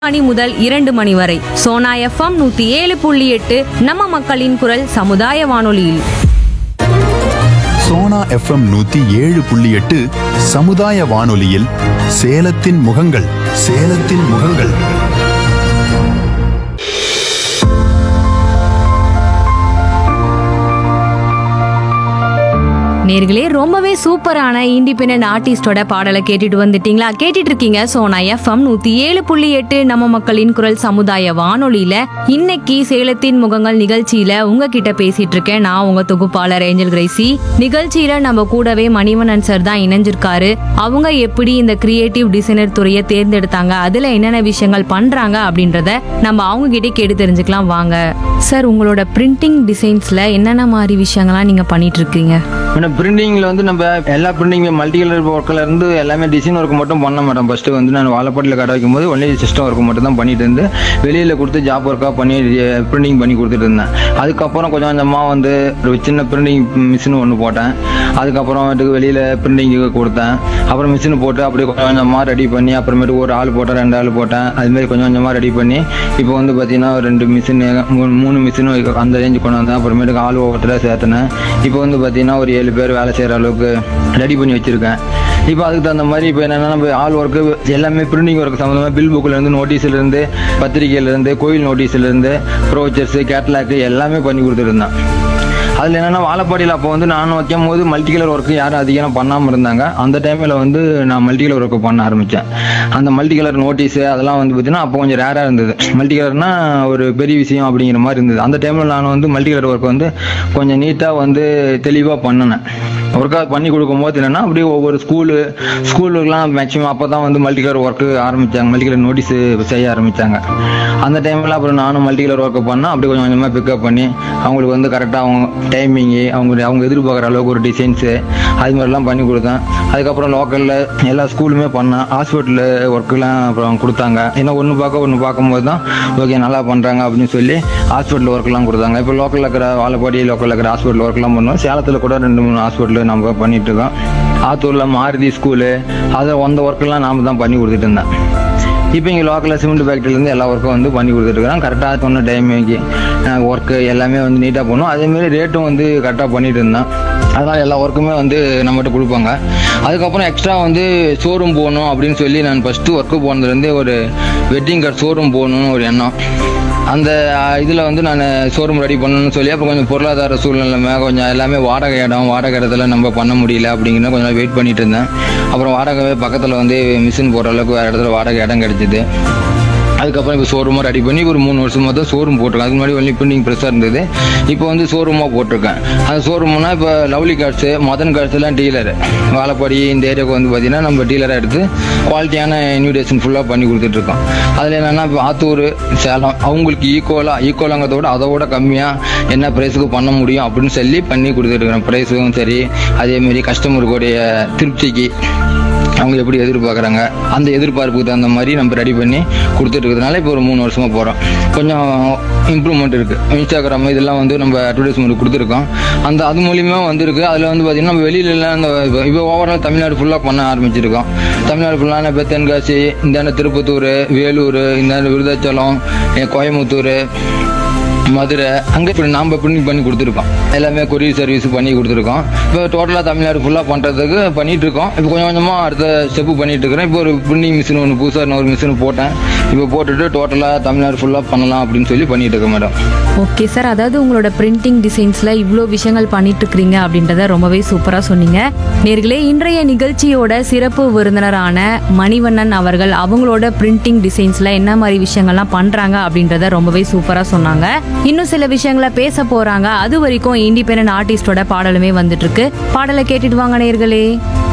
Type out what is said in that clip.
மணி முதல் இரண்டு மணி வரை சோனா எஃப்எம் நூத்தி ஏழு புள்ளி எட்டு நம்ம மக்களின் குரல் சமுதாய வானொலியில் சோனா எஃப்எம் நூத்தி ஏழு புள்ளி எட்டு சமுதாய வானொலியில் சேலத்தின் முகங்கள் சேலத்தின் முகங்கள் நேர்களே ரொம்பவே சூப்பரான இண்டிபெண்டன்ட் ஆர்டிஸ்டோட பாடலை கேட்டுட்டு வந்துட்டீங்களா கேட்டுட்டு இருக்கீங்க சோனா எஃப்எம் நூத்தி ஏழு புள்ளி எட்டு நம்ம மக்களின் குரல் சமுதாய வானொலியில இன்னைக்கு சேலத்தின் முகங்கள் நிகழ்ச்சியில உங்ககிட்ட பேசிட்டு இருக்கேன் நான் உங்க தொகுப்பாளர் ஏஞ்சல் கிரேசி நிகழ்ச்சியில நம்ம கூடவே மணிவண்ணன் சார் தான் இணைஞ்சிருக்காரு அவங்க எப்படி இந்த கிரியேட்டிவ் டிசைனர் துறையை தேர்ந்தெடுத்தாங்க அதுல என்னென்ன விஷயங்கள் பண்றாங்க அப்படின்றத நம்ம அவங்க கிட்டே கேட்டு தெரிஞ்சுக்கலாம் வாங்க சார் உங்களோட பிரிண்டிங் டிசைன்ஸ்ல என்னென்ன மாதிரி விஷயங்கள்லாம் நீங்க பண்ணிட்டு இருக்கீங்க மேடம் பிரிண்டிங்கில் வந்து நம்ம எல்லா பிரிண்டிங் மல்டி கலர் ஒர்க்கில் இருந்து எல்லாமே டிசைன் ஒர்க் மட்டும் பண்ண மேடம் ஃபஸ்ட்டு வந்து நான் வாழைப்பாட்டில் கடை வைக்கும் போது ஒன்லி சிஸ்டம் ஒர்க் மட்டும் தான் பண்ணிட்டு இருந்து வெளியில் கொடுத்து ஜாப் ஒர்க்காக பண்ணி பிரிண்டிங் பண்ணி கொடுத்துட்டு இருந்தேன் அதுக்கப்புறம் கொஞ்சம் கொஞ்சமாக வந்து ஒரு சின்ன பிரிண்டிங் மிஷின் ஒன்று போட்டேன் அதுக்கப்புறமேட்டுக்கு வெளியில் பிரிண்டிங்கு கொடுத்தேன் அப்புறம் மிஷின் போட்டு அப்படியே கொஞ்சம் கொஞ்சமாக ரெடி பண்ணி அப்புறமேட்டு ஒரு ஆள் போட்டேன் ரெண்டு ஆள் போட்டேன் அதுமாரி கொஞ்சம் கொஞ்சமாக ரெடி பண்ணி இப்போ வந்து பார்த்தீங்கன்னா ஒரு ரெண்டு மிஷின் மூணு மூணு மிஷினும் அந்த ரேஞ்சு கொண்டு வந்தேன் அப்புறமேட்டுக்கு ஆள் ஒவ்வொருத்தர சேர்த்துனேன் இப்போ வந்து பார்த்தீங்கன்னா ஒரு ஏழு பேர் வேலை செய்கிற அளவுக்கு ரெடி பண்ணி வச்சுருக்கேன் இப்போ அதுக்கு தகுந்த மாதிரி இப்போ என்னென்னா நம்ம ஆள் ஒர்க்கு எல்லாமே பிரிண்டிங் ஒர்க் சம்மந்தமாக பில் புக்கிலேருந்து நோட்டீஸ்லேருந்து பத்திரிக்கையிலேருந்து கோயில் நோட்டீஸ்லேருந்து ப்ரோச்சர்ஸு கேட்லாக்கு எல்லாமே பண்ணி கொடுத்துருந்தேன் அதில் என்னென்னா வாழப்பாடியில் அப்போ வந்து நான் வைக்கும் போது மல்டி கலர் ஒர்க்கு யாரும் அதிகம் பண்ணாமல் இருந்தாங்க அந்த டைமில் வந்து நான் மல்டி கலர் ஒர்க்கு பண்ண ஆரம்பித்தேன் அந்த மல்டி கலர் நோட்டீஸு அதெல்லாம் வந்து பார்த்தீங்கன்னா அப்போ கொஞ்சம் ரேராக இருந்தது மல்டி கலர்னா ஒரு பெரிய விஷயம் அப்படிங்கிற மாதிரி இருந்தது அந்த டைமில் நான் வந்து மல்டி கலர் ஒர்க் வந்து கொஞ்சம் நீட்டாக வந்து தெளிவாக பண்ணினேன் ஒர்க் அவுட் பண்ணி கொடுக்கும்போது என்னன்னா அப்படியே ஒவ்வொரு ஸ்கூலு ஸ்கூலுக்குலாம் மேக்ஸிமம் அப்போ தான் வந்து மல்டி கலர் ஒர்க்கு ஆரம்பித்தாங்க மல்டி கலர் நோட்டீஸ் செய்ய ஆரம்பித்தாங்க அந்த டைமில் அப்புறம் நானும் மல்டி கலர் ஒர்க்கு பண்ணால் அப்படியே கொஞ்சம் கொஞ்சமாக பிக்கப் பண்ணி அவங்களுக்கு வந்து கரெக்டாக அவங்க டைமிங்கு அவங்க அவங்க எதிர்பார்க்குற அளவுக்கு ஒரு டிசைன்ஸு அது மாதிரிலாம் பண்ணி கொடுத்தேன் அதுக்கப்புறம் லோக்கலில் எல்லா ஸ்கூலுமே பண்ணேன் ஹாஸ்பிட்டலு ஒர்க்குலாம் அப்புறம் கொடுத்தாங்க ஏன்னா ஒன்று பார்க்க ஒன்று பார்க்கும்போது தான் ஓகே நல்லா பண்ணுறாங்க அப்படின்னு சொல்லி ஹாஸ்பிட்டல் ஒர்க்லாம் கொடுத்தாங்க இப்போ லோக்கலில் இருக்கிற வாழப்பாடி லோக்கலில் இருக்கிற ஹாஸ்பிட்டல் ஒர்க்லாம் பண்ணுவோம் சேலத்தில் கூட ரெண்டு மூணு ஹாஸ்பிட்டல் நம்ம பண்ணிட்டு இருக்கோம் ஆத்தூரில் மாருதி ஸ்கூலு அதை அந்த ஒர்க்கெல்லாம் நாம தான் பண்ணி கொடுத்துட்டு இருந்தேன் இப்போ இங்கே லோக்கலில் சிமெண்ட் ஃபேக்ட்ரிலேருந்து எல்லா ஒர்க்கும் வந்து பண்ணி கொடுத்துட்ருக்குறோம் கரெக்டாக சொன்ன டைமிங்க்கு ஒர்க்கு எல்லாமே வந்து நீட்டாக பண்ணும் அதேமாரி ரேட்டும் வந்து கரெக்டாக பண்ணிட்டு இருந்தேன் அதனால் எல்லா ஒர்க்குமே வந்து நம்மகிட்ட கொடுப்பாங்க அதுக்கப்புறம் எக்ஸ்ட்ரா வந்து ஷோரூம் போகணும் அப்படின்னு சொல்லி நான் ஃபஸ்ட்டு ஒர்க்கு போனதுலேருந்தே ஒரு வெட்டிங் கார்டு ஷோரூம் போகணும்னு ஒரு எண்ணம் அந்த இதில் வந்து நான் ஷோரூம் ரெடி பண்ணணும்னு சொல்லி அப்புறம் கொஞ்சம் பொருளாதார சூழ்நிலைமை கொஞ்சம் எல்லாமே வாடகை இடம் வாடகை இடத்துல நம்ம பண்ண முடியல அப்படிங்கிற கொஞ்சம் வெயிட் பண்ணிட்டு இருந்தேன் அப்புறம் வாடகை பக்கத்தில் வந்து மிஷின் போடுற அளவுக்கு வேறு இடத்துல வாடகை இடம் கிடச்சிது அதுக்கப்புறம் இப்போ ஷோரூமாக ரெடி பண்ணி ஒரு மூணு வருஷமாக தான் ஷோரூம் போட்டிருக்கேன் அதுக்கு முன்னாடி ஒன்லி பிரிண்டிங் ப்ரெஸ்ஸாக இருந்தது இப்போ வந்து ஷோரூமாக போட்டிருக்கேன் அந்த ஷோரூம்னா இப்போ லவ்லி கார்ட்ஸு மதன் கார்ட்ஸ் எல்லாம் டீலர் வாழப்பாடி இந்த ஏரியாவுக்கு வந்து பார்த்தீங்கன்னா நம்ம டீலராக எடுத்து குவாலிட்டியான இன்விடேஷன் ஃபுல்லாக பண்ணி கொடுத்துட்ருக்கோம் அதில் என்னென்னா இப்போ ஆத்தூர் சேலம் அவங்களுக்கு ஈக்குவலாக ஈக்குவலாங்கிறத விட அதை விட கம்மியாக என்ன ப்ரைஸுக்கு பண்ண முடியும் அப்படின்னு சொல்லி பண்ணி கொடுத்துட்ருக்குறேன் ப்ரைஸும் சரி அதேமாரி கஸ்டமருக்குடைய திருப்திக்கு அவங்க எப்படி எதிர்பார்க்குறாங்க அந்த எதிர்பார்ப்புக்கு தகுந்த மாதிரி நம்ம ரெடி பண்ணி கொடுத்துட்டு இருக்கிறதுனால இப்போ ஒரு மூணு வருஷமாக போகிறோம் கொஞ்சம் இம்ப்ரூவ்மெண்ட் இருக்குது இன்ஸ்டாகிராம் இதெல்லாம் வந்து நம்ம அட்வர்டைஸ்மெண்ட் கொடுத்துருக்கோம் அந்த அது மூலியமா வந்திருக்கு அதில் வந்து பார்த்திங்கன்னா நம்ம வெளியிலலாம் அந்த இப்போ ஓவரால் தமிழ்நாடு ஃபுல்லாக பண்ண ஆரம்பிச்சிருக்கோம் தமிழ்நாடு ஃபுல்லாக இப்போ தென்காசி இந்த திருப்பத்தூர் வேலூர் இந்த விருதாச்சலம் eh, கோயம்புத்தூர் மதுரை அங்கே இப்படி நாம் பிரிண்ட் பண்ணி கொடுத்துருக்கோம் எல்லாமே கொரியர் சர்வீஸ் பண்ணி கொடுத்துருக்கோம் இப்போ டோட்டலாக தமிழ்நாடு ஃபுல்லாக பண்ணுறதுக்கு பண்ணிட்டு இருக்கோம் இப்போ கொஞ்சம் கொஞ்சமாக அடுத்த ஸ்டெப்பு பண்ணிட்டு இருக்கிறேன் இப்போ ஒரு பிரிண்டிங் மிஷின் ஒன்று புதுசாக இன்னொரு மிஷின் போட்டேன் இப்போ போட்டுட்டு டோட்டலாக தமிழ்நாடு ஃபுல்லாக பண்ணலாம் அப்படின்னு சொல்லி பண்ணிட்டு இருக்கேன் மேடம் ஓகே சார் அதாவது உங்களோட பிரிண்டிங் டிசைன்ஸ்ல இவ்வளோ விஷயங்கள் பண்ணிட்டு இருக்கிறீங்க அப்படின்றத ரொம்பவே சூப்பரா சொன்னீங்க நேர்களே இன்றைய நிகழ்ச்சியோட சிறப்பு விருந்தினரான மணிவண்ணன் அவர்கள் அவங்களோட பிரிண்டிங் டிசைன்ஸ்ல என்ன மாதிரி விஷயங்கள்லாம் பண்றாங்க அப்படின்றத ரொம்பவே சூப்பரா சொன்னாங்க இன்னும் சில விஷயங்களை பேச போறாங்க அது வரைக்கும் இண்டிபெண்டன்ட் ஆர்டிஸ்டோட பாடலுமே வந்துட்டு இருக்கு பாடலை கேட்டுட்டு வாங்க நேர்களே